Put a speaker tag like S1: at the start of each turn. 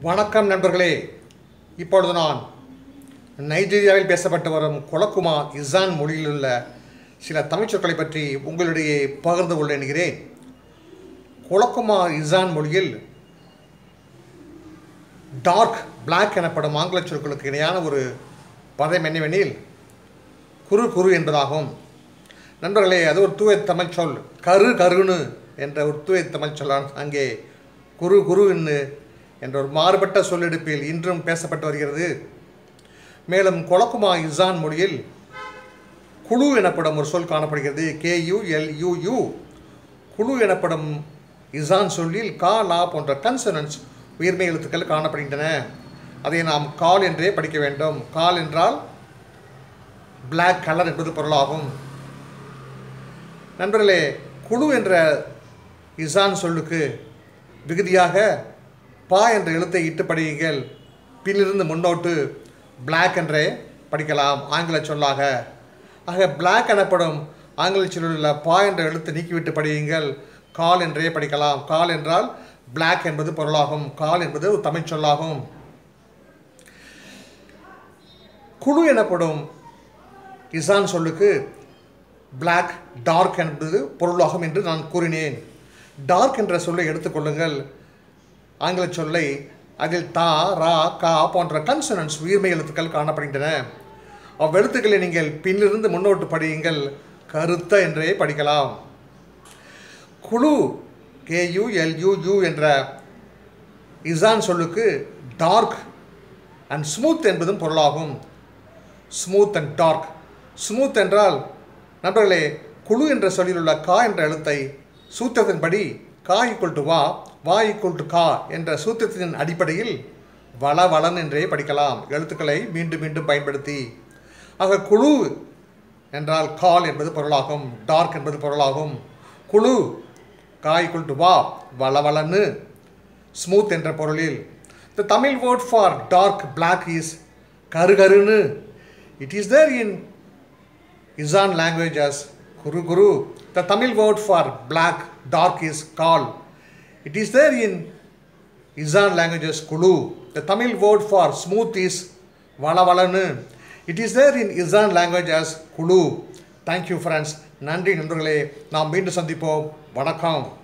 S1: வணக்கம் நண்பர்களே இப்பொழுது நான் நைஜீரியாவில் பேசப்பட்டு வரும் கொலக்குமா இசான் மொழியிலுள்ள சில தமிழ்ச் சொற்களை பற்றி உங்களிடையே பகிர்ந்து கொள்ள எண்கிறேன் கொலக்குமா இசான் மொழியில் டார்க் பிளாக் எனப்படும் ஆங்கில சொற்களுக்கு இணையான ஒரு பதம் என்னவெனில் குறு குறு என்பதாகும் நண்பர்களே அது ஒரு தூய தமிழ் சொல் கரு கருணு என்ற ஒரு தூய தமிழ் சொல்லான் அங்கே குரு குருன்னு என்ற ஒரு மாறுபட்ட சொல்லெடுப்பில் இன்றும் பேசப்பட்டு வருகிறது மேலும் கொலக்குமா இசான் மொழியில் குழு எனப்படும் ஒரு சொல் காணப்படுகிறது கேயு எல் யூ யூ குழு எனப்படும் இசான் சொல்லில் கா லா போன்ற கன்சனன்ஸ் உயிர்மை எழுத்துக்கள் காணப்படுகின்றன அதை நாம் கால் என்றே படிக்க வேண்டும் கால் என்றால் பிளாக் கலர் என்பது பொருளாகும் நண்பர்களே குழு என்ற இசான் சொல்லுக்கு விகுதியாக பா என்ற எழுத்தை இட்டு படியுங்கள் பின்னிருந்து முன்னோட்டு பிளாக் என்றே படிக்கலாம் ஆங்கில சொல்லாக ஆக பிளாக் எனப்படும் ஆங்கில சொல்லில் பா என்ற எழுத்தை நீக்கிவிட்டு படியுங்கள் கால் என்றே படிக்கலாம் கால் என்றால் பிளாக் என்பது பொருளாகும் கால் என்பது ஒரு தமிழ் சொல்லாகும் குழு எனப்படும் இசான் சொல்லுக்கு பிளாக் டார்க் என்பது பொருளாகும் என்று நான் கூறினேன் டார்க் என்ற சொல்லை எடுத்துக்கொள்ளுங்கள் ஆங்கில சொல்லை அதில் தா ரா கா போன்ற கன்சனன்ஸ் உயிர்மை எழுத்துக்கள் காணப்படுகின்றன அவ்வெழுத்துக்களை நீங்கள் பின்னிருந்து முன்னோட்டு படியுங்கள் கருத்த என்றே படிக்கலாம் குழு கேயு எல்யூ என்ற இசான் சொல்லுக்கு டார்க் அண்ட் ஸ்மூத் என்பதும் பொருளாகும் ஸ்மூத் அண்ட் டார்க் ஸ்மூத் என்றால் நண்பர்களே குழு என்ற சொல்லில் உள்ள கா என்ற எழுத்தை சூத்திரத்தின்படி கா ஈக்குவல் டு வா வா ஈக்குவல் டு கா என்ற சூத்திரத்தின் அடிப்படையில் வள வளன் என்றே படிக்கலாம் எழுத்துக்களை மீண்டும் மீண்டும் பயன்படுத்தி ஆக குழு என்றால் கால் என்பது பொருளாகும் டார்க் என்பது பொருளாகும் குழு கா ஈக்குவல் டு வா வளவளன்னு ஸ்மூத் என்ற பொருளில் the Tamil word for dark black is கருகருன்னு இட் இஸ் தேர் இன் இசான் language as Kuru Guru. The Tamil word for black, dark is Kal. It is there in Isan language as Kulu. The Tamil word for smooth is Valavalanu. It is there in Isan language as Kulu. Thank you friends. நன்றி நண்பர்களே நாம் மீண்டும் சந்திப்போம் வணக்கம்